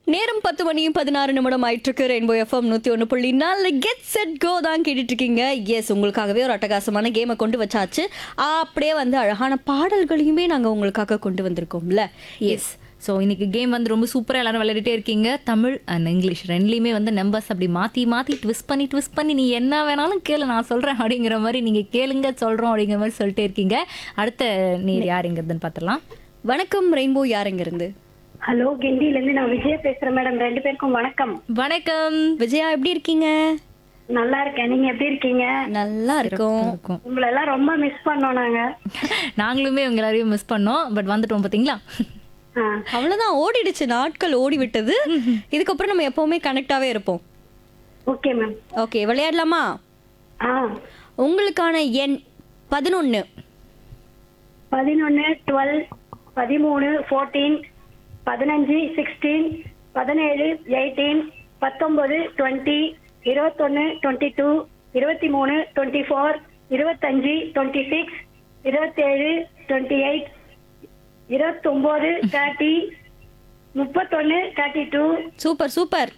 நேரம் பத்து மணி பதினாறு நிமிடம் ஆயிட்டிருக்கு ரெயின்போ எஃப்எம் நூற்றி ஒன்று புள்ளி நாலு கெட் செட் கோ தான் கேட்டுட்டு இருக்கீங்க எஸ் உங்களுக்காகவே ஒரு அட்டகாசமான கேமை கொண்டு வச்சாச்சு அப்படியே வந்து அழகான பாடல்களையுமே நாங்கள் உங்களுக்காக கொண்டு வந்திருக்கோம்ல எஸ் ஸோ இன்னைக்கு கேம் வந்து ரொம்ப சூப்பராக எல்லாரும் விளையாடிட்டே இருக்கீங்க தமிழ் அண்ட் இங்கிலீஷ் ரெண்டுலேயுமே வந்து நம்பர்ஸ் அப்படி மாற்றி மாற்றி ட்விஸ்ட் பண்ணி ட்விஸ்ட் பண்ணி நீ என்ன வேணாலும் கேளு நான் சொல்கிறேன் அப்படிங்கிற மாதிரி நீங்கள் கேளுங்க சொல்கிறோம் அப்படிங்கிற மாதிரி சொல்லிட்டே இருக்கீங்க அடுத்த நீர் யாருங்கிறதுன்னு பார்த்துடலாம் வணக்கம் ரெயின்போ யாருங்கிருந்து ஹலோ கிண்டில இருந்து நான் விஜயா பேசுறேன் மேடம் ரெண்டு பேருக்கும் வணக்கம் வணக்கம் விஜயா எப்படி இருக்கீங்க நல்லா இருக்கேன் நீங்க எப்படி இருக்கீங்க நல்லா இருக்கும் இருக்கும் உங்களை எல்லாம் ரொம்ப மிஸ் பண்ணோம் நாங்க நாங்களுமே உங்க எல்லாரையும் மிஸ் பண்ணோம் பட் வந்துட்டோம் பார்த்தீங்களா ஆ, அவ்வளவுதான் ஓடிடுச்சு நாட்கள் ஓடி விட்டது இதுக்கப்புறம் நம்ம எப்பவுமே கனெக்டாவே இருப்போம் ஓகே மேம் ஓகே விளையாடலாமா ஆ உங்களுக்கான எண் பதினொன்னு பதினொன்னு டுவெல் பதிமூணு ஃபோர்டீன் பதினஞ்சு சிக்ஸ்டீன் பதினேழு எயிட்டீன் பத்தொன்பது டுவெண்ட்டி இருபத்தொன்னு டுவெண்ட்டி டூ இருபத்தி மூணு டுவெண்ட்டி ஃபோர் இருபத்தஞ்சு டுவெண்ட்டி சிக்ஸ் இருபத்தேழு டுவெண்ட்டி எயிட் இருபத்தொம்போது தேர்ட்டி முப்பத்தொன்னு தேர்ட்டி டூ சூப்பர் சூப்பர்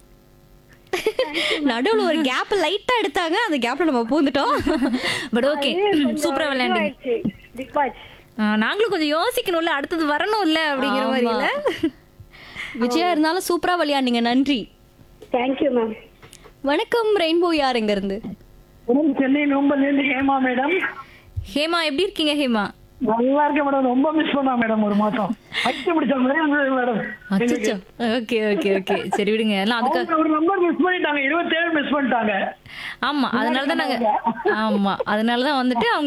நடுவுல ஒரு கேப் லைட்டா எடுத்தாங்க அந்த கேப்ல நம்ம பூந்துட்டோம் பட் ஓகே சூப்பராக விளையாண்டீங்க ஆயிடுச்சு பிக் பாஸ் நாங்களும் கொஞ்சம் யோசிக்கணும்ல அடுத்தது வரணும் இல்ல அப்படிங்கிற மாதிரி இல்ல விஜயா இருந்தாலும் சூப்பரா விளையாண்டீங்க நன்றி தேங்க்யூ மேம் வணக்கம் ரெயின்போ யார் எங்க இருந்து மேடம் சென்னை நோம்பல்லேருந்து ஹேமா மேடம் ஹேமா எப்படி இருக்கீங்க ஹேமா நல்லா இருக்கேன் மேடம் ரொம்ப மிஸ் பண்ணா மேடம் ஒரு மாசம் அடிச்சு முடிச்ச மாதிரி இருந்தது மேடம் அச்சச்சோ ஓகே ஓகே ஓகே சரி விடுங்க எல்லாம் அதுக்கு அவங்க ஒரு நம்பர் மிஸ் பண்ணிட்டாங்க இருபத்தேழு மிஸ் பண்ணிட்டாங்க ஆமா அதனால தான் நாங்க ஆமா அதனால தான் வந்துட்டு அவங்க